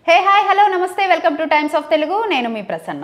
హే hi hello నమస్తే welcome to Times of Telugu నేను మీ ప్రసన్న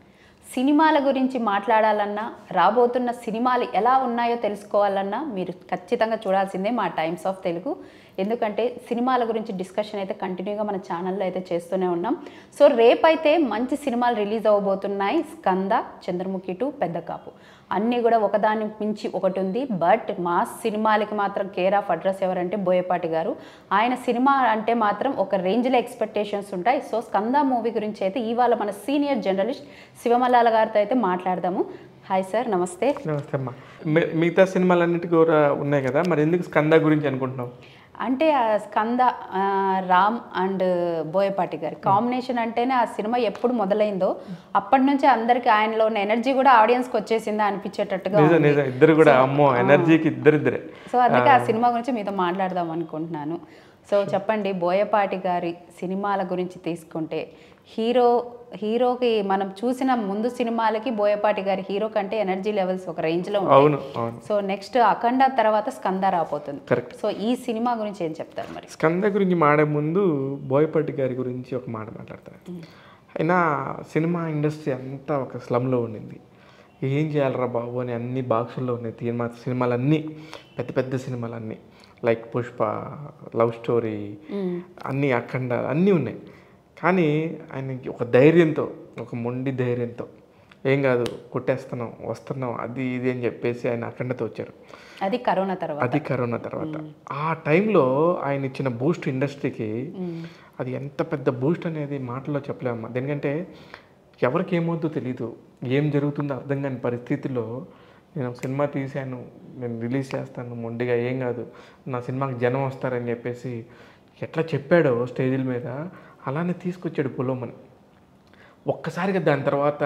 సినిమాల గురించి మాట్లాడాలన్నా రాబోతున్న సినిమాలు ఎలా ఉన్నాయో తెలుసుకోవాలన్నా మీరు ఖచ్చితంగా చూడాల్సిందే మా టైమ్స్ ఆఫ్ తెలుగు ఎందుకంటే సినిమాల గురించి డిస్కషన్ అయితే కంటిన్యూగా మన ఛానల్లో అయితే చేస్తూనే ఉన్నాం సో రేపైతే మంచి సినిమాలు రిలీజ్ అవ్వబోతున్నాయి స్కంద చంద్రముఖి టు పెద్ద కాపు అన్నీ కూడా ఒకదాని మించి ఒకటి ఉంది బట్ మా సినిమాలకి మాత్రం కేర్ ఆఫ్ అడ్రస్ ఎవరంటే బోయపాటి గారు ఆయన సినిమా అంటే మాత్రం ఒక రేంజ్లో ఎక్స్పెక్టేషన్స్ ఉంటాయి సో స్కంద మూవీ గురించి అయితే ఇవాళ మన సీనియర్ జర్నలిస్ట్ శివమల్లాల గారితో అయితే మాట్లాడదాము హాయ్ సార్ నమస్తే నమస్తే అమ్మా మి- మిగతా సినిమాలన్నిటికీ కూడా ఉన్నాయి కదా మరి ఎందుకు స్కంద గురించి అనుకుంటున్నావు అంటే ఆ స్కంద ఆ, రామ్ అండ్ బోయపాటి గారి కాంబినేషన్ అంటేనే ఆ సినిమా ఎప్పుడు మొదలైందో అప్పటి నుంచి అందరికి ఆయనలో ఉన్న ఎనర్జీ కూడా ఆడియన్స్కి వచ్చేసిందా అనిపించేటట్టుగా నిజం ఉంది. నిజం ఇద్దరు కూడా అమ్మో ఎనర్జీకి ఇద్దరిద్దరే సో అందుకే ఆ సినిమా గురించి మీతో మాట్లాడదాం అనుకుంటున్నాను సో చెప్పండి బోయపాటి గారి సినిమాల గురించి తీసుకుంటే హీరో హీరోకి మనం చూసిన ముందు సినిమాలకి బోయపాటి గారి హీరో కంటే ఎనర్జీ లెవెల్స్ ఒక రేంజ్లో ఉంటాయి అవును అవును సో నెక్స్ట్ అఖండ తర్వాత స్కంద రాబోతుంది కరెక్ట్ సో ఈ సినిమా గురించి ఏం చెప్తారు మరి స్కంద గురించి మాడే ముందు బోయపాటి గారి గురించి ఒక మాట మాట్లాడతాను అయినా సినిమా ఇండస్ట్రీ అంతా ఒక స్లమ్లో ఉండింది ఏం చేయాలరా బాబు అని అన్ని బాక్సుల్లో ఉన్నాయి సినిమా సినిమాలన్నీ పెద్ద పెద్ద సినిమాలన్నీ లైక్ పుష్ప లవ్ స్టోరీ అన్నీ అఖండ అన్నీ ఉన్నాయి కానీ ఆయనకి ఒక ధైర్యంతో ఒక మొండి ధైర్యంతో ఏం కాదు కొట్టేస్తున్నాం వస్తున్నాం అది ఇది అని చెప్పేసి ఆయన అఖండతో వచ్చారు అది కరోనా తర్వాత అది కరోనా తర్వాత ఆ టైంలో ఆయన ఇచ్చిన బూస్ట్ ఇండస్ట్రీకి అది ఎంత పెద్ద బూస్ట్ అనేది మాటల్లో చెప్పలేమమ్మా ఎందుకంటే ఎవరికి ఏమవుతుందో తెలియదు ఏం జరుగుతుందో అర్థం కాని పరిస్థితిలో నేను ఒక సినిమా తీశాను నేను రిలీజ్ చేస్తాను మొండిగా ఏం కాదు నా సినిమాకి జనం వస్తారని చెప్పేసి ఎట్లా చెప్పాడో స్టేజీల మీద అలానే తీసుకొచ్చాడు పొలోమని ఒక్కసారిగా దాని తర్వాత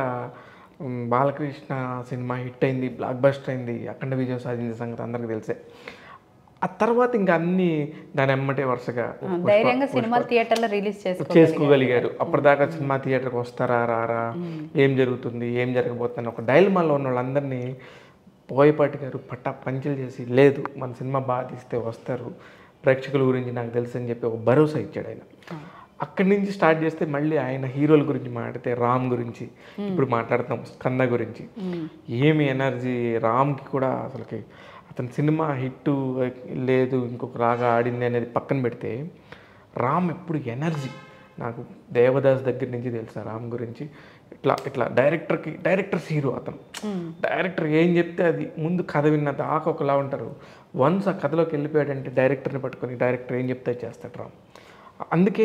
మ్, బాలకృష్ణ సినిమా హిట్ అయింది బ్లాక్ బస్టర్ అయింది అఖండ విజయం సాధించిన సంగతి అందరికీ తెలిసే ఆ తర్వాత ఇంకా అన్ని దాని ఎమ్మటే వరుసగా ధైర్యంగా సినిమాలు థియేటర్లో రిలీజ్ చేసుకో చేసుకోగలిగారు అప్పటిదాకా సినిమా థియేటర్కి వస్తారా రారా ఏం జరుగుతుంది ఏం జరగబోతుంది ఒక డైల్మాలో ఉన్న వాళ్ళందరినీ పోయేపాటి గారు పట్టా పంచులు చేసి లేదు మన సినిమా బాగా తీస్తే వస్తారు ప్రేక్షకుల గురించి నాకు తెలుసు అని చెప్పి ఒక భరోసా ఇచ్చాడు ఆయన అక్కడి నుంచి స్టార్ట్ చేస్తే మళ్ళీ ఆయన హీరోల గురించి మాట్లాడితే రామ్ గురించి ఇప్పుడు మాట్లాడుతాం స్కంద గురించి ఏమి ఎనర్జీ రామ్కి కూడా అసలుకి అతని సినిమా హిట్ లేదు ఇంకొక రాగా ఆడింది అనేది పక్కన పెడితే రామ్ ఎప్పుడు ఎనర్జీ నాకు దేవదాస్ దగ్గర నుంచి తెలుసా రామ్ గురించి ఇట్లా ఇట్లా డైరెక్టర్కి డైరెక్టర్స్ హీరో అతను డైరెక్టర్ ఏం చెప్తే అది ముందు కథ విన్న దాకా ఒకలా ఉంటారు వన్స్ ఆ కథలోకి వెళ్ళిపోయాడంటే డైరెక్టర్ని పట్టుకొని డైరెక్టర్ ఏం చెప్తే అది చేస్తాడు రామ్ అందుకే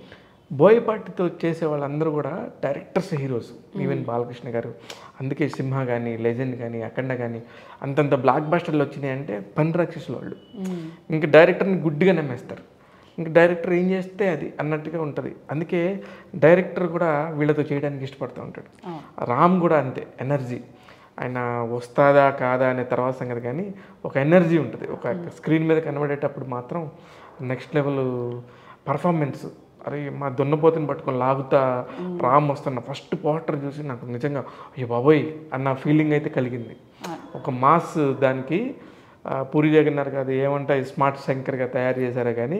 బోయపాటితో చేసే వాళ్ళందరూ కూడా డైరెక్టర్స్ హీరోస్ ఈవెన్ బాలకృష్ణ గారు అందుకే సింహ కానీ లెజెండ్ కానీ అఖండ కానీ అంతంత బ్లాక్ బస్టర్లు వచ్చినాయి అంటే పని రాక్షసులు వాళ్ళు ఇంకా డైరెక్టర్ని గుడ్డిగా నమ్మేస్తారు ఇంకా డైరెక్టర్ ఏం చేస్తే అది అన్నట్టుగా ఉంటుంది అందుకే డైరెక్టర్ కూడా వీళ్ళతో చేయడానికి ఇష్టపడుతూ ఉంటాడు రామ్ కూడా అంతే ఎనర్జీ ఆయన వస్తాదా కాదా అనే తర్వాత సంగతి కానీ ఒక ఎనర్జీ ఉంటుంది ఒక స్క్రీన్ మీద కనబడేటప్పుడు మాత్రం నెక్స్ట్ లెవెల్ పర్ఫార్మెన్స్ అరే మా దున్నపోతుని పట్టుకొని లాగుతా రామ్ వస్తున్న ఫస్ట్ పోస్టర్ చూసి నాకు నిజంగా అయ్యో బాబోయ్ అన్న ఫీలింగ్ అయితే కలిగింది ఒక మాస్ దానికి ఆ, పూరి జగన్నాథ్ కాదు ఏమంటే స్మార్ట్ శంకర్గా తయారు చేశారు కానీ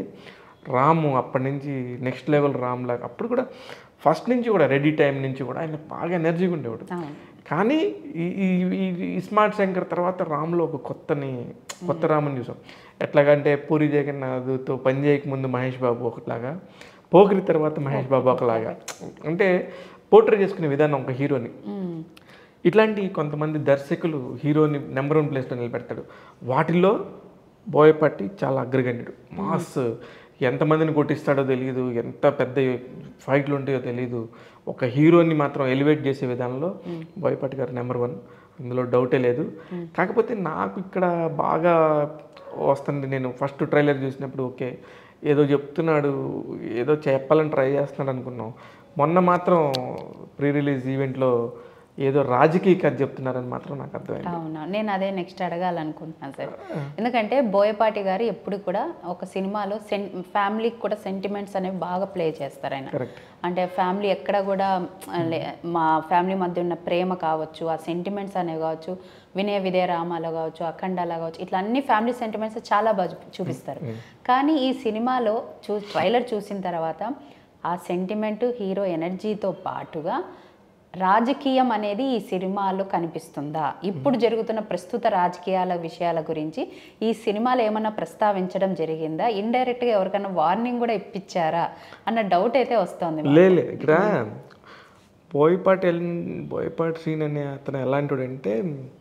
రాము అప్పటి నుంచి నెక్స్ట్ లెవెల్ రామ్ లాగా అప్పుడు కూడా ఫస్ట్ నుంచి కూడా రెడీ టైం నుంచి కూడా ఆయన బాగా ఎనర్జీగా ఉండేవాడు అవును. కానీ ఈ ఈ- ఈ- ఈ స్మార్ట్ శంకర్ తర్వాత రామ్లో ఒక కొత్తని కొత్త రాముని చూసాం ఎట్లాగంటే పూరి జగన్నాథ్తో పని చేయక ముందు మహేష్ బాబు ఒకలాగా పోకిరి తర్వాత మహేష్ బాబు ఒకలాగా అంటే పోర్ట్రే చేసుకునే విధానం ఒక హీరోని మ్మ్. ఇట్లాంటి కొంతమంది దర్శకులు హీరోని నెంబర్ వన్ ప్లేస్లో నిలబెడతాడు వాటిల్లో బోయపాటి చాలా అగ్రగణ్యుడు మాస్ ఎంతమందిని కొట్టిస్తాడో తెలియదు ఎంత పెద్ద ఫైట్లు ఉంటాయో తెలియదు ఒక హీరోని మాత్రం ఎలివేట్ చేసే విధానంలో బోయపాటి గారు నెంబర్ వన్ అందులో డౌటే లేదు కాకపోతే నాకు ఇక్కడ బాగా వస్తుంది నేను ఫస్ట్ ట్రైలర్ చూసినప్పుడు ఓకే ఏదో చెప్తున్నాడు ఏదో చెప్పాలని ట్రై చేస్తున్నాడు అనుకున్నాం మొన్న మాత్రం ప్రీ రిలీజ్ ఈవెంట్లో ఏదో రాజకీయ కథ చెప్తున్నారని మాత్రం నాకు అర్థమైంది అవునా నేను అదే నెక్స్ట్ అడగాలనుకుంటున్నాను సార్ ఎందుకంటే బోయపాటి గారు ఎప్పుడు కూడా ఒక సినిమాలో సెన్ ఫ్యామిలీకి కూడా సెంటిమెంట్స్ అనేవి బాగా ప్లే చేస్తారు ఆయన కరెక్ట్ అంటే ఫ్యామిలీ ఎక్కడ కూడా లే- మా ఫ్యామిలీ మధ్య ఉన్న ప్రేమ కావచ్చు ఆ సెంటిమెంట్స్ అనేవి కావచ్చు వినయ విదయ రామాలో కావచ్చు అఖండాలో కావచ్చు ఇట్లా అన్ని ఫ్యామిలీ సెంటిమెంట్స్ చాలా బాగా చూ- చూపిస్తారు కానీ ఈ సినిమాలో చూ ట్రైలర్ చూసిన తర్వాత ఆ సెంటిమెంట్ హీరో ఎనర్జీతో పాటుగా రాజకీయం అనేది ఈ సినిమాలో కనిపిస్తుందా ఇప్పుడు జరుగుతున్న ప్రస్తుత రాజకీయాల విషయాల గురించి ఈ సినిమాలో ఏమన్నా ప్రస్తావించడం జరిగిందా ఇండైరెక్ట్గా ఎవరికైనా వార్నింగ్ కూడా ఇప్పించారా అన్న డౌట్ అయితే వస్తుంది లేలే ఇక్కడ బోయపాటి ఎల్ బోయపాటి శ్రీన్ అనే అతను ఎలాంటి అంటే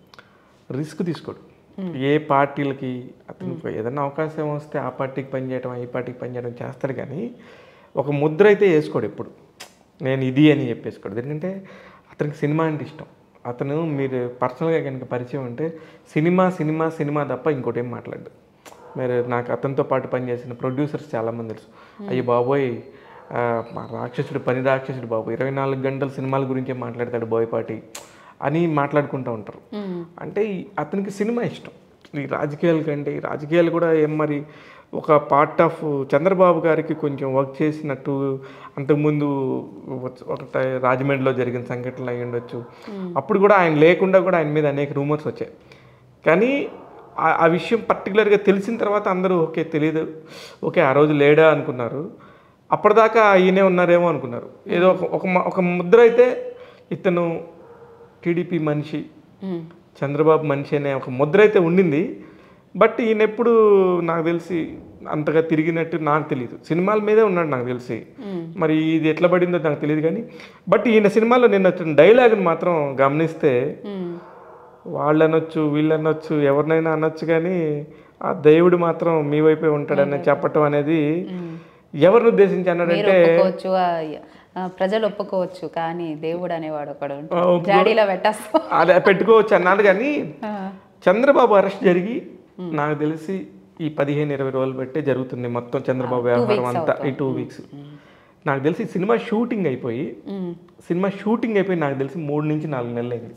రిస్క్ తీసుకోడు ఏ పార్టీలకి అతను ఏదైనా అవకాశం వస్తే ఆ పార్టీకి పనిచేయడం ఈ పార్టీకి పనిచేయడం చేస్తాడు కానీ ఒక ముద్ర అయితే వేసుకోడు ఎప్పుడు నేను ఇది అని చెప్పేసుకోడు ఎందుకంటే అతనికి సినిమా అంటే ఇష్టం అతను మీరు పర్సనల్గా కనుక పరిచయం ఉంటే సినిమా సినిమా సినిమా తప్ప ఇంకోటి ఏం మాట్లాడు మీరు నాకు అతనితో పాటు పనిచేసిన ప్రొడ్యూసర్స్ చాలామంది తెలుసు అయ్యి బాబోయ్ ఆ, మా రాక్షసుడు పని రాక్షసుడు బాబు ఇరవై నాలుగు గంటల సినిమాల గురించే మాట్లాడతాడు బోయపాటి అని మాట్లాడుకుంటూ ఉంటారు అంటే ఈ- అతనికి సినిమా ఇష్టం ఈ రాజకీయాల కంటే ఈ రాజకీయాలు కూడా ఏం మరి ఒక పార్ట్ ఆఫ్ చంద్రబాబు గారికి కొంచెం వర్క్ చేసినట్టు అంతకుముందు వచ్చ- ఒక టై- రాజమండ్రిలో జరిగిన సంఘటనలు అయ్యి ఉండొచ్చు అప్పుడు కూడా ఆయన లేకుండా కూడా ఆయన మీద అనేక రూమర్స్ వచ్చాయి కానీ ఆ- ఆ విషయం పర్టికులర్గా తెలిసిన తర్వాత అందరూ ఓకే తెలియదు ఓకే ఆ రోజు లేడా అనుకున్నారు అప్పటిదాకా ఈయనే ఉన్నారేమో అనుకున్నారు ఏదో ఒక ఒక మ- ఒక ముద్ర అయితే ఇతను టీడీపీ మనిషి మ్మ్. చంద్రబాబు మనిషి అనే ఒక ముద్ర అయితే ఉండింది బట్ ఈయన ఎప్పుడు నాకు తెలిసి అంతగా తిరిగినట్టు నాకు తెలియదు సినిమాల మీదే ఉన్నాడు నాకు తెలిసి మరి ఇది ఎట్లా పడిందో నాకు తెలియదు కానీ బట్ ఈయన సినిమాలో నిన్న వచ్చిన డైలాగ్ని మాత్రం గమనిస్తే మ్మ్. వాళ్ళు అనొచ్చు వీళ్ళు అనొచ్చు ఎవరినైనా అనొచ్చు కానీ ఆ దేవుడు మాత్రం మీ వైపే ఉంటాడని చెప్పటం అనేది ఎవరిని ఉద్దేశించి మీరు అన్నాడంటే ఒప్పుకోవచ్చు ఆ, ఆ, ప్రజలు ఒప్పుకోవచ్చు కానీ దేవుడు అనేవాడు ఒకడు ఉంటాడు. జాడీలో పెట్టేస్తాం అదే పెట్టుకోవచ్చు అన్నాడు కానీ చంద్రబాబు అరెస్ట్ జరిగి నాకు తెలిసి ఈ పదిహేను ఇరవై రోజులు బట్టే జరుగుతుంది మొత్తం చంద్రబాబు వ్యవహారం అంతా ఈ టూ వీక్స్ నాకు తెలిసి సినిమా షూటింగ్ అయిపోయి మ్మ్. సినిమా షూటింగ్ అయిపోయి నాకు తెలిసి మూడు నుంచి నాలుగు నెలలు అయింది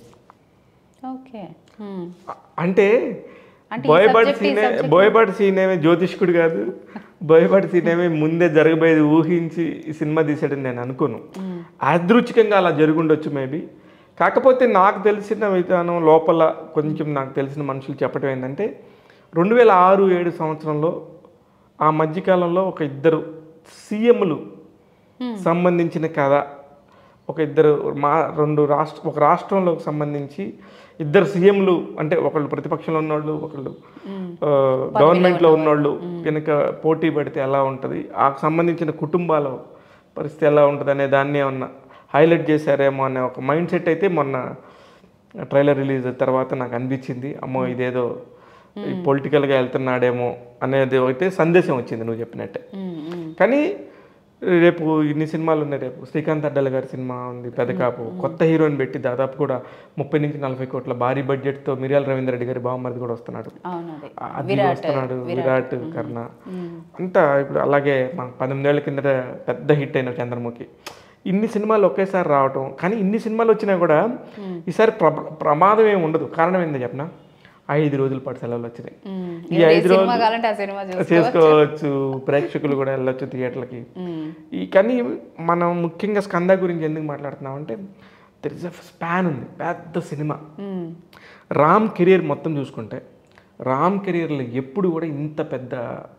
ఓకే మ్మ్. అ- అంటే అంటే ఈ బోయపాటి subject, ఈ సీనే subject బోయపాటి సీన్ ఏమే జ్యోతిష్కుడు కాదు బోయపాటి సీన్ ఏమే ముందే జరగబోయేది ఊహించి ఈ సినిమా తీసాడని నేను అనుకోను యాదృచ్ఛికంగా అలా జరుగుండొచ్చు మేబీ కాకపోతే నాకు తెలిసిన విధానం లోపల కొంచెం నాకు తెలిసిన మనుషులు చెప్పడం ఏంటంటే రెండు వేల ఆరు ఏడు సంవత్సరంలో ఆ మధ్యకాలంలో ఒక ఇద్దరు సీఎంలు సంబంధించిన కథ ఒక ఇద్దరు మా రెండు రాష్ట్ర ఒక రాష్ట్రంలోకి సంబంధించి ఇద్దరు సీఎంలు అంటే ఒకళ్ళు ప్రతిపక్షంలో ఉన్నోళ్ళు ఒకళ్ళు ఆ, గవర్నమెంట్లో ఉన్నోళ్ళు కనుక పోటీ పడితే ఎలా ఉంటుంది ఆ సంబంధించిన కుటుంబాల పరిస్థితి ఎలా ఉంటుంది అనే దాన్ని ఏమన్నా హైలైట్ చేశారేమో అనే ఒక మైండ్ సెట్ అయితే మొన్న ట్రైలర్ రిలీజ్ తర్వాత నాకు అనిపించింది అమ్మో ఇదేదో పొలిటికల్గా వెళ్తున్నాడేమో అనేది అయితే సందేశం వచ్చింది నువ్వు చెప్పినట్టే మ్మ్. మ్మ్. కానీ రేపు ఇన్ని సినిమాలు ఉన్నాయి రేపు శ్రీకాంత్ అడ్డల గారి సినిమా ఉంది పెదకాపు కొత్త హీరోయిన్ పెట్టి దాదాపు కూడా ముప్పై నుంచి నలభై కోట్ల భారీ బడ్జెట్తో మిరియాల రవీంద్ర రెడ్డి గారి బావమరిది కూడా వస్తున్నాడు అవును అదే ఆ- అది వస్తున్నాడు విరాట్ కర్ణ అంతా ఇప్పుడు అలాగే మన పద్దెనిమిదేళ్ల కిందట పెద్ద హిట్ అయిన చంద్రముఖి ఇన్ని సినిమాలు ఒకేసారి రావటం కానీ ఇన్ని సినిమాలు వచ్చినా కూడా ఈసారి ప్ర ప్రమాదం ఏమి ఉండదు కారణం ఏందో చెప్పనా ఐదు రోజుల పాటు సెలవులు వచ్చినాయి మ్మ్. ఈ ఏ ఐదు సినిమా కావాలంటే ఆ సినిమా చూసి చేసుకోవచ్చు ప్రేక్షకులు కూడా వెళ్ళొచ్చు థియేటర్లకి మ్మ్. ఈ కానీ మనం ముఖ్యంగా స్కంద గురించి ఎందుకు మాట్లాడుతున్నాం అంటే దర్ ఇస్ అ స్పాన్ ఉంది పెద్ద సినిమా మ్మ్. రామ్ కెరియర్ మొత్తం చూసుకుంటే రామ్ కెరియర్లో ఎప్పుడు కూడా ఇంత పెద్ద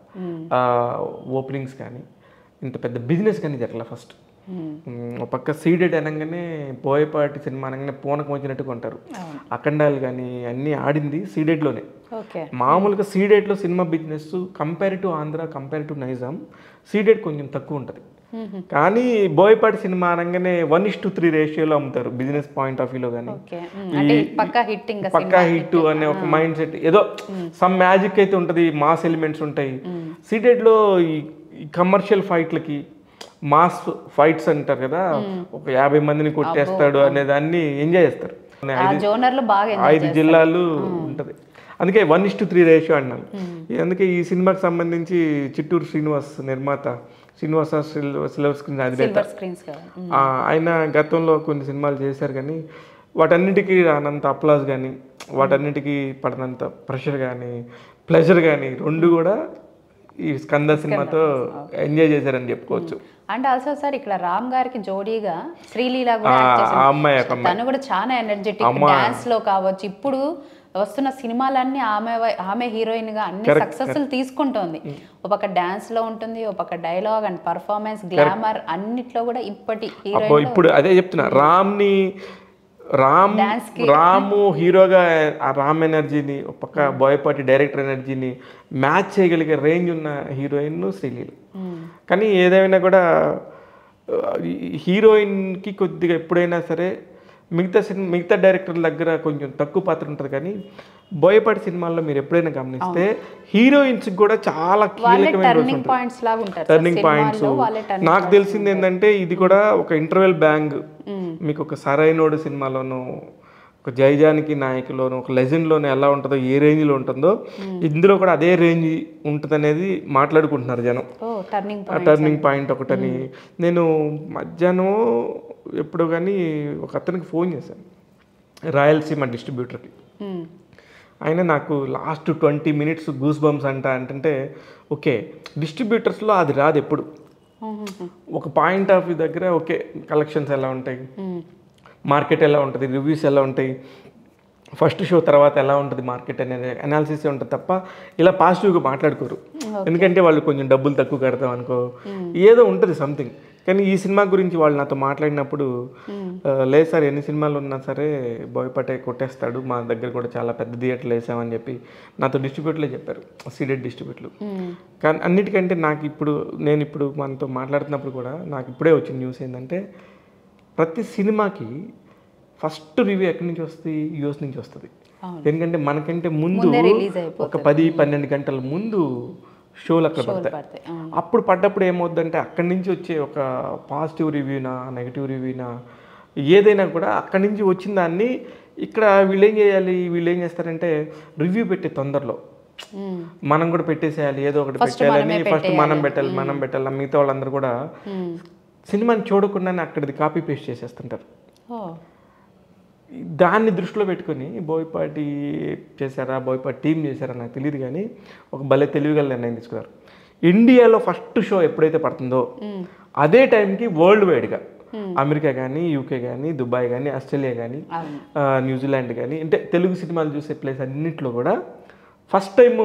ఓపెనింగ్స్ కానీ ఇంత పెద్ద బిజినెస్ కానీ జరగలే ఫస్ట్ మ్మ్. ఒక పక్క సీడెడ్ అనగానే బోయపాటి సినిమా అనగానే పూనకం వచ్చినట్టు కొంటారు అఖండాలు కానీ అన్నీ ఆడింది సీడెడ్లోనే ఓకే మామూలుగా సీడెడ్లో సినిమా business compare to Andhra compare to Nizam Ceded కొంచెం తక్కువ ఉంటుంది కానీ బోయపాటి సినిమా అనగానే వన్ ఇస్ టు త్రీ రేషియోలో అమ్ముతారు బిజినెస్ పాయింట్ ఆఫ్ వ్యూలో కానీ ఓకే మ్మ్. అంటే పక్కా హిట్ ఇంకా పక్కా హిట్ అనే ఒక మైండ్ సెట్ ఏదో సమ్ మ్యాజిక్ అయితే ఉంటుంది మాస్ ఎలిమెంట్స్ ఉంటాయి సీడెడ్లో ఈ కమర్షియల్ ఫైట్లకి మాస్ ఫైట్స్ అంటారు కదా ఒక యాభై మందిని కొట్టేస్తాడు అనే దాన్ని ఎంజాయ్ చేస్తారు ఆ జోనర్ లో బాగా enjoy ఐదు జిల్లాలు ఉంటది అందుకే one is to three ratio అన్నాను అందుకే ఈ సినిమాకి సంబంధించి చిట్టూరు శ్రీనివాస్ నిర్మాత శ్రీనివాస సిల్వర్ స్క్రీన్ అధినేత సిల్వర్ స్క్రీన్స్ కదా మ్మ్. ఆ, ఆయన గతంలో కొన్ని సినిమాలు చేశారు కానీ వాటన్నిటికీ రానంత అప్లాస్ కానీ వాటన్నిటికీ పడినంత ప్రెషర్ కానీ ప్లెజర్ కానీ రెండు కూడా ఈ స్కంద సినిమాతో ఎంజాయ్ చేశారని చెప్పుకోవచ్చు అండ్ ఆల్సో సార్ ఇక్కడ రామ్ గారికి జోడీగా శ్రీలీల కూడా ఆ act ఆ చేసింది. అమ్మాయి ఒక అమ్మాయి తను కూడా చాలా ఎనర్జెటిక్ డాన్స్ లో కావచ్చు ఇప్పుడు వస్తున్న సినిమాలన్నీ ఆమె వై- ఆమె హీరోయిన్ గా అన్ని సక్సెస్లు తీసుకుంటోంది ఒక పక్క డాన్స్ లో ఉంటుంది ఒక పక్క డైలాగ్ అండ్ పర్ఫార్మెన్స్ గ్లామర్ అన్నిట్లో కూడా ఇప్పటి అబ్బో హీరోయిన్ ఇప్పుడు అదే చెప్తున్నా రామ్ని రామ్ Dance రాము హీరోగా ఆ రామ్ ఎనర్జీని ఒక పక్క బోయపాటి డైరెక్టర్ ఎనర్జీని మ్యాచ్ చేయగలిగే రేంజ్ ఉన్న హీరోయిన్ శ్రీలీల కానీ ఏదైనా కూడా ఆ, ఈ హీరోయిన్కి కొద్దిగా ఎప్పుడైనా సరే మిగతా సినిమా మిగతా డైరెక్టర్ల దగ్గర కొంచెం తక్కువ పాత్ర ఉంటుంది కానీ బోయపాటి సినిమాల్లో మీరు ఎప్పుడైనా గమనిస్తే హీరోయిన్స్ కూడా చాలా వాళ్ళే కీలకమైన రోల్స్ టర్నింగ్ ఉంటాయి పాయింట్స్ లాగా ఉంటారు టర్నింగ్ పాయింట్స్ సినిమాల్లో వాళ్ళే turning నాకు తెలిసింది ఏంటంటే ఇది కూడా ఒక ఇంటర్వెల్ బ్యాంగ్ మీకు ఒక సరైనోడు సినిమాలోను ఒక జైజానికి నాయకులోను ఒక లెజెండ్లోను ఎలా ఉంటుందో ఏ రేంజ్లో ఉంటుందో ఇందులో కూడా అదే రేంజ్ ఉంటుంది అనేది మాట్లాడుకుంటున్నారు జనం ఓ టర్నింగ్ ఆ టర్నింగ్ పాయింట్ ఒకటని నేను మధ్యాహ్నం ఎప్పుడు కానీ ఒక అతనికి ఫోన్ చేశాను రాయలసీమ డిస్ట్రిబ్యూటర్కి ఆయన నాకు last twenty minutes goosebumps అంట అంటే ఓకే డిస్ట్రిబ్యూటర్స్లో అది రాదు ఎప్పుడు ఒక పాయింట్ ఆఫ్ వ్యూ దగ్గర ఓకే కలెక్షన్స్ ఎలా ఉంటాయి మార్కెట్ ఎలా ఉంటుంది రివ్యూస్ ఎలా ఉంటాయి ఫస్ట్ షో తర్వాత ఎలా ఉంటుంది మార్కెట్ అనేది అనాలిసిస్ ఉంటుంది తప్ప ఇలా పాజిటివ్గా మాట్లాడుకోరు ఎందుకంటే వాళ్ళు కొంచెం డబ్బులు తక్కువ కడతాం అనుకో ఏదో ఉంటుంది సంథింగ్ కానీ ఈ సినిమా గురించి వాళ్ళు నాతో మాట్లాడినప్పుడు ఆ, లేదు సార్ ఎన్ని సినిమాలు ఉన్నా సరే బోయపటే కొట్టేస్తాడు మా దగ్గర కూడా చాలా పెద్ద థియేటర్లు వేసామని చెప్పి నాతో డిస్ట్రిబ్యూటర్లే చెప్పారు సీడెడ్ డిస్ట్రిబ్యూటర్లు కానీ అన్నిటికంటే నాకు ఇప్పుడు నేను ఇప్పుడు మనతో మాట్లాడుతున్నప్పుడు కూడా నాకు ఇప్పుడే వచ్చిన న్యూస్ ఏంటంటే ప్రతి సినిమాకి ఫస్ట్ రివ్యూ ఎక్కడి నుంచి వస్తుంది యూఎస్ నుంచి వస్తుంది ఎందుకంటే మనకంటే ముందు ముందే రిలీజ్ అయిపోతుంది ఒక పది పన్నెండు గంటల ముందు షోలు అక్కడ పడతాయి పడతాయి అవును. అప్పుడు పడ్డప్పుడు ఏమవుద్దంటే అక్కడి నుంచి వచ్చే ఒక పాజిటివ్ రివ్యూనా నెగిటివ్ రివ్యూనా ఏదైనా కూడా అక్కడి నుంచి వచ్చిన దాన్ని ఇక్కడ వీళ్ళు ఏం చేయాలి వీళ్ళు ఏం చేస్తారంటే రివ్యూ పెట్టే తొందరలో మ్మ్. మనం కూడా పెట్టేసేయాలి ఏదో ఒకటి First పెట్టాలని మనమే ఫస్ట్ మనం పెట్టాలి మనం పెట్టాలి మిగతా వాళ్ళందరూ కూడా మ్మ్. సినిమాని చూడకుండానే అక్కడిది కాపీ పేస్ట్ చేసేస్తుంటారు ఓ దాన్ని దృష్టిలో పెట్టుకొని బోయపాటి చేశారా బోయపాటి టీం చేశారా నాకు తెలియదు కానీ ఒక భలే తెలివిగల నిర్ణయం తీసుకున్నారు ఇండియాలో ఫస్ట్ షో ఎప్పుడైతే పడుతుందో అదే టైంకి వరల్డ్ వైడ్గా అమెరికా కానీ యూకే కానీ దుబాయ్ కానీ ఆస్ట్రేలియా కానీ అవును న్యూజిలాండ్ కానీ అంటే తెలుగు సినిమాలు చూసే ప్లేస్ అన్నింటిలో కూడా ఫస్ట్ టైం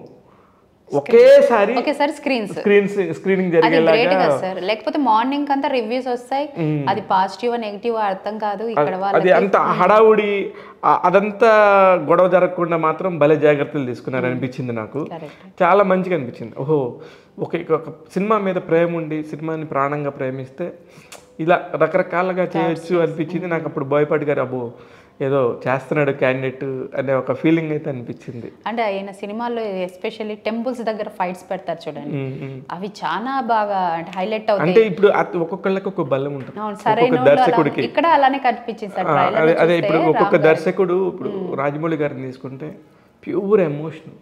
ఒకేసారి ఒకేసారి స్క్రీన్స్ స్క్రీన్స్ స్క్రీనింగ్ అది గ్రేట్ జరిగేలాగా కదా సార్ లేకపోతే మార్నింగ్ అంతా రివ్యూస్ వస్తాయి అది పాజిటివ్ నెగిటివ్ అర్థం కాదు ఇక్కడ అది వాళ్ళకి అంత హడావుడి ఆ- అదంతా గొడవ జరగకుండా మాత్రం భలే జాగ్రత్తలు తీసుకున్నారు అనిపించింది నాకు కరెక్ట్ చాలా మంచిగా అనిపించింది ఓహో ఒక ఒక సినిమా మీద ప్రేమ ఉండి సినిమాని ప్రాణంగా ప్రేమిస్తే ఇలా రకరకాలుగా చేయొచ్చు అనిపించింది నాకు అప్పుడు బోయపాటి గారు అబ్బో ఏదో చేస్తున్నాడు క్యాండిడేట్ అనే ఒక ఫీలింగ్ అయితే అనిపించింది అంటే ఆయన సినిమాల్లో ఎస్పెషల్లీ టెంపుల్స్ దగ్గర ఫైట్స్ పెడతారు చూడండి ఉమ్, ఉమ్. అవి చాలా బాగా అంటే హైలైట్ అవుతాయి అంటే ఇప్పుడు అత్- ఒక్కొక్కళ్ళకి ఒక బలం ఉంటుంది అవును ఒక్కొక్క సరైన వాళ్ళు అలా- దర్శకుడికి ఇక్కడ అలానే కనిపించింది సార్ ఆ, ట్రైలర్ అదే అదే ఇప్పుడు ఒక్కొక్క దర్శకుడు ఇప్పుడు రాజమౌళి గారిని తీసుకుంటే ప్యూర్ ఎమోషన్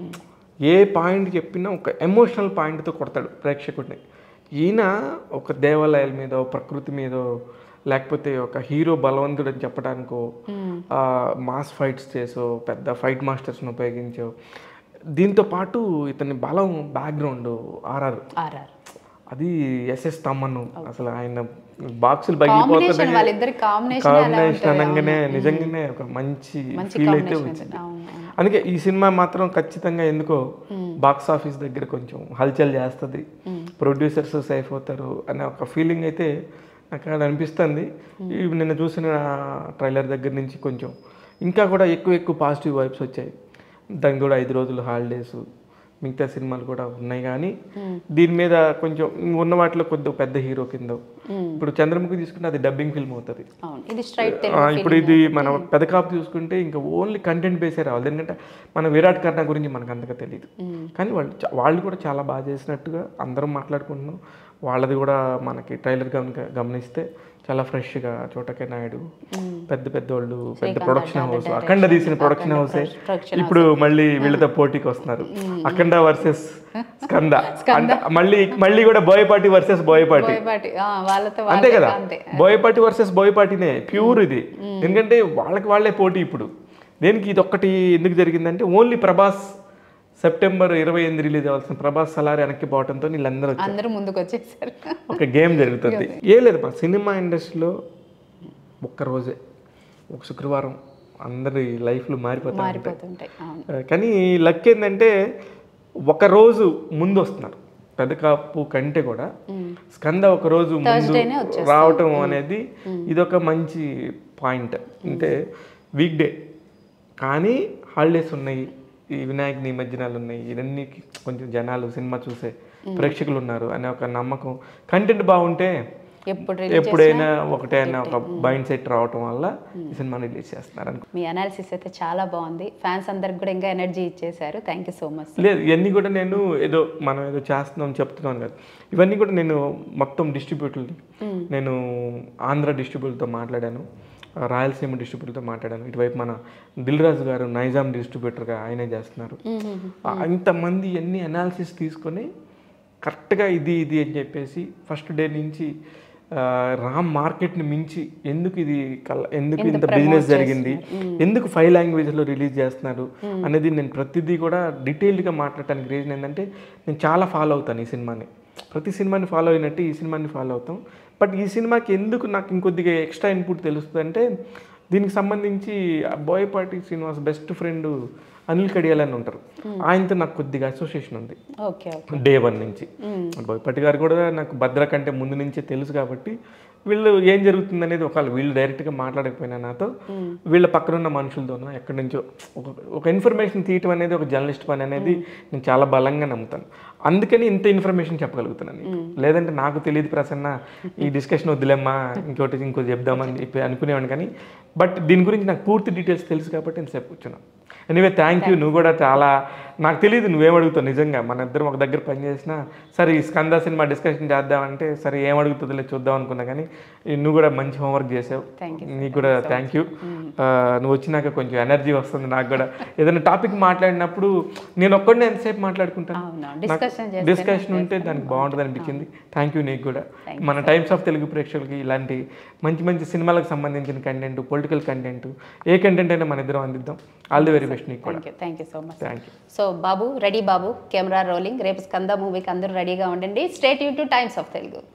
ఏ పాయింట్ చెప్పినా ఒక ఎమోషనల్ పాయింట్తో కొడతాడు ప్రేక్షకుడిని ఈయన ఒక దేవాలయాల మీద ప్రకృతి మీద లేకపోతే ఒక హీరో బలవంతుడు అని చెప్పడానికో ఆ, మాస్ ఫైట్స్ చేసో పెద్ద ఫైట్ మాస్టర్స్ని ఉపయోగించో దీంతో పాటు ఇతని బలం బ్యాక్గ్రౌండ్ ఆర్ఆర్ ఆర్ఆర్ అది ఎస్ఎస్ తమ్మను అసలు ఆయన బాక్సులు కాంబినేషన్ పగిలిపోతున్నాయి వాళ్ళిద్దరి కాంబినేషన్ కాంబినేషన్ అనగానే నిజంగానే ఒక మంచి ఫీల్ అయితే వచ్చింది అందుకే ఈ సినిమా మాత్రం ఖచ్చితంగా ఎందుకో బాక్స్ ఆఫీస్ దగ్గర కొంచెం హల్చల్ చేస్తుంది ప్రొడ్యూసర్స్ సేఫ్ అవుతారు అనే ఒక ఫీలింగ్ అయితే నాకు అక్కడ అనిపిస్తుంది ఇవి నిన్న చూసిన ట్రైలర్ దగ్గర నుంచి కొంచెం ఇంకా కూడా ఎక్కువ ఎక్కువ పాజిటివ్ వైబ్స్ వచ్చాయి దానికి కూడా ఐదు రోజులు హాలిడేస్ మిగతా సినిమాలు కూడా ఉన్నాయి కానీ దీని మీద కొంచెం ఉన్న వాటిలో కొద్దిగా పెద్ద హీరో కింద ఇప్పుడు చంద్రముఖి తీసుకుంటే అది డబ్బింగ్ ఫిల్మ్ అవుతుంది అవును ఇది స్ట్రైట్ ఆ, ఇప్పుడు ఇది మన పెదకాపు చూసుకుంటే ఇంకా ఓన్లీ కంటెంట్ బేసే రావాలి ఎందుకంటే మన విరాట్ కర్ణ గురించి మనకు అంతగా తెలియదు కానీ వాళ్ళు చా- వాళ్ళు కూడా చాలా బాగా చేసినట్టుగా అందరం మాట్లాడుకుంటున్నాం వాళ్ళది కూడా మనకి ట్రైలర్ గమనిక గమనిస్తే చాలా ఫ్రెష్గా చోటకే నాయుడు పెద్ద పెద్ద వాళ్ళు పెద్ద ప్రొడక్షన్ హౌస్ అఖండ తీసిన ప్రొడక్షన్ హౌసే production ఇప్పుడు మళ్ళీ వీళ్ళతో పోటీకి వస్తున్నారు అఖండ వర్సెస్ స్కంద అంటే మళ్ళీ మళ్ళీ కూడా బోయపాటి వర్సెస్ బోయపాటి బోయపాటి ఆ, వాళ్ళతో అంతే వాళ్ళే కదా అంతే బోయపాటి వర్సెస్ బోయపాటినే ప్యూర్ ఇది ఎందుకంటే వాళ్ళకి వాళ్ళే పోటీ ఇప్పుడు దేనికి ఇది ఒక్కటి ఎందుకు జరిగిందంటే ఓన్లీ ప్రభాస్ సెప్టెంబర్ ఇరవై ఎనిమిది రిలీజ్ అవ్వాల్సిన ప్రభాస్ సలార్ వెనక్కి పోవడంతో వీళ్ళందరూ వచ్చారు. అందరూ ముందుకు వచ్చేసారు ఒక గేమ్ జరుగుతుంది ఏ లేదు మా సినిమా ఇండస్ట్రీలో ఒక్క రోజే ఒక శుక్రవారం అందరి లైఫ్లు మారిపోతా ఉంటాయి మారిపోతుంటాయి అవును ఆ, కానీ లక్ ఏంటంటే ఒక రోజు ముందు వస్తున్నారు పెద్ద కాపు కంటే కూడా స్కంద ఒక రోజు ముందు Thursdayనే వచ్చేస్తుంది. రావటం అనేది ఇదొక మంచి పాయింట్ అంటే వీక్ డే కానీ హాలిడేస్ ఉన్నాయి ఈ వినాయక నిమజ్జనాలు ఉన్నాయి ఇవన్నీ కొంచెం జనాలు సినిమా చూసే ప్రేక్షకులు ఉన్నారు అనే ఒక నమ్మకం కంటెంట్ బాగుంటే ఎప్పుడు ఎప్పుడైనా ఒకటైనా ఒక మైండ్ సెట్ రావటం వల్ల ఈ సినిమాని రిలీజ్ చేస్తున్నారు అనుకో మీ అనాలిసిస్ అయితే చాలా బాగుంది ఫ్యాన్స్ అందరికి కూడా ఇంకా ఎనర్జీ ఇచ్చేశారు థ్యాంక్ యూ సో మచ్ లేదు ఇవన్నీ కూడా నేను ఏదో మనం ఏదో చేస్తున్నాం చెప్తున్నాను కదా ఇవన్నీ కూడా నేను మొత్తం డిస్ట్రిబ్యూటర్ని నేను ఆంధ్ర డిస్ట్రిబ్యూటర్తో మాట్లాడాను రాయలసీమ డిస్ట్రిబ్యూటర్తో మాట్లాడాను ఇటువైపు మన దిల్ రాజు గారు నైజాం డిస్ట్రిబ్యూటర్గా ఆయనే చేస్తున్నారు ఆ, ఇంతమంది ఎన్ని అనాలిసిస్ తీసుకొని కరెక్ట్గా ఇది ఇది అని చెప్పేసి ఫస్ట్ డే నుంచి ఆ, రామ్ మార్కెట్ని మించి ఎందుకు ఇది కల ఎందుకు ఇంత బిజినెస్ జరిగింది ఎందుకు ఫైవ్ లాంగ్వేజ్లో రిలీజ్ చేస్తున్నారు అనేది నేను ప్రతిదీ కూడా డీటెయిల్డ్గా మాట్లాడటానికి రీజన్ ఏంటంటే నేను చాలా ఫాలో అవుతాను ఈ సినిమాని ప్రతి సినిమాని ఫాలో అయినట్టు ఈ సినిమాని ఫాలో అవుతాం బట్ ఈ సినిమాకి ఎందుకు నాకు ఇంకొద్దిగా ఎక్స్ట్రా ఇన్పుట్ తెలుస్తుంది అంటే దీనికి సంబంధించి ఆ బోయపాటి శ్రీనివాస్ బెస్ట్ ఫ్రెండ్ అనిల్ కడియాల్ అని ఉంటారు ఆయనతో నాకు కొద్దిగా అసోసియేషన్ ఉంది ఓకే ఓకే డే వన్ నుంచి బోయపాటి గారు కూడా నాకు భద్ర కంటే ముందు నుంచే తెలుసు కాబట్టి వీళ్ళు ఏం జరుగుతుంది అనేది ఒకవేళ వీళ్ళు డైరెక్ట్గా మాట్లాడకపోయినా నాతో వీళ్ళ పక్కనున్న మనుషులతోనో ఎక్కడి నుంచో ఒక ఒక ఇన్ఫర్మేషన్ తీయటం అనేది ఒక జర్నలిస్ట్ పని అనేది నేను చాలా బలంగా నమ్ముతాను అందుకని ఇంత ఇన్ఫర్మేషన్ చెప్పగలుగుతున్నాను నీకు. లేదంటే నాకు తెలియదు ప్రసన్న ఈ డిస్కషన్ వద్దులేమ్మా ఇంకోటి ఇంకోటి చెప్దామని చెప్పి అనుకునేవాడిని కానీ బట్ దీని గురించి నాకు పూర్తి డీటెయిల్స్ తెలుసు కాబట్టి నేను సేపు కూర్చున్నాను ఎనివే థ్యాంక్ యూ నువ్వు కూడా చాలా నాకు తెలియదు నువ్వేం అడుగుతావు నిజంగా మన ఇద్దరం ఒక దగ్గర పని చేసినా సరే ఈ స్కంద సినిమా డిస్కషన్ చేద్దామంటే సరే ఏం అడుగుతుందిలే చూద్దాం అనుకున్నా కానీ ఈ నువ్వు కూడా మంచి హోంవర్క్ చేసావు Thank you, నీకు కూడా థ్యాంక్ యూ నువ్వు వచ్చినాక కొంచెం ఎనర్జీ వస్తుంది నాకు కూడా ఏదైనా టాపిక్ మాట్లాడినప్పుడు నేను ఒక్కడిని ఎంతసేపు మాట్లాడుకుంటాను అవును డిస్కషన్ చేస్తే డిస్కషన్ ఉంటే దానికి బాగుంటుంది అనిపించింది థ్యాంక్ యూ నీకు కూడా మన టైమ్స్ ఆఫ్ తెలుగు ప్రేక్షకులకి ఇలాంటి మంచి మంచి సినిమాలకు సంబంధించిన కంటెంట్ పొలిటికల్ కంటెంట్ ఏ కంటెంట్ అయినా మన ఇద్దరం అందిద్దాం ఆల్ ది వెరీ బెస్ట్ నీకు కూడా thank you thank you so much thank you so బాబు రెడీ బాబు కెమెరా రోలింగ్ రేపు స్కంద మూవీకి అందరూ రెడీగా ఉండండి stay tuned to Times of Telugu